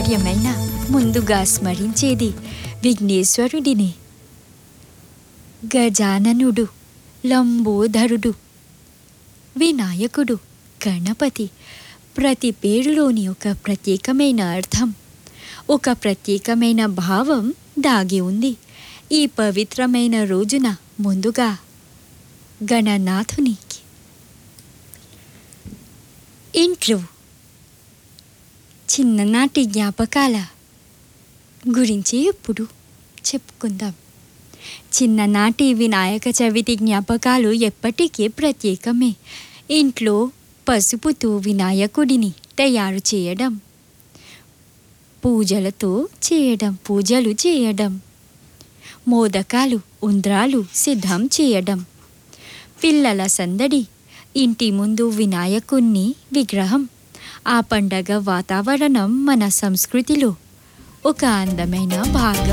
సౌకర్యమైన ముందుగా స్మరించేది విఘ్నేశ్వరుడిని గజాననుడు లంబోదరుడు వినాయకుడు గణపతి ప్రతి పేరులోని ఒక ప్రత్యేకమైన అర్థం ఒక ప్రత్యేకమైన భావం దాగి ఉంది ఈ పవిత్రమైన రోజున ముందుగా గణనాథునికి ఇంట్లో చిన్ననాటి జ్ఞాపకాల గురించి ఇప్పుడు చెప్పుకుందాం చిన్ననాటి వినాయక చవితి జ్ఞాపకాలు ఎప్పటికీ ప్రత్యేకమే ఇంట్లో పసుపుతో వినాయకుడిని తయారు చేయడం పూజలతో చేయడం పూజలు చేయడం మోదకాలు ఉండ్రాలు సిద్ధం చేయడం పిల్లల సందడి ఇంటి ముందు వినాయకుణ్ణి విగ్రహం ఆ పండగ వాతావరణం మన సంస్కృతిలో ఒక అందమైన భాగం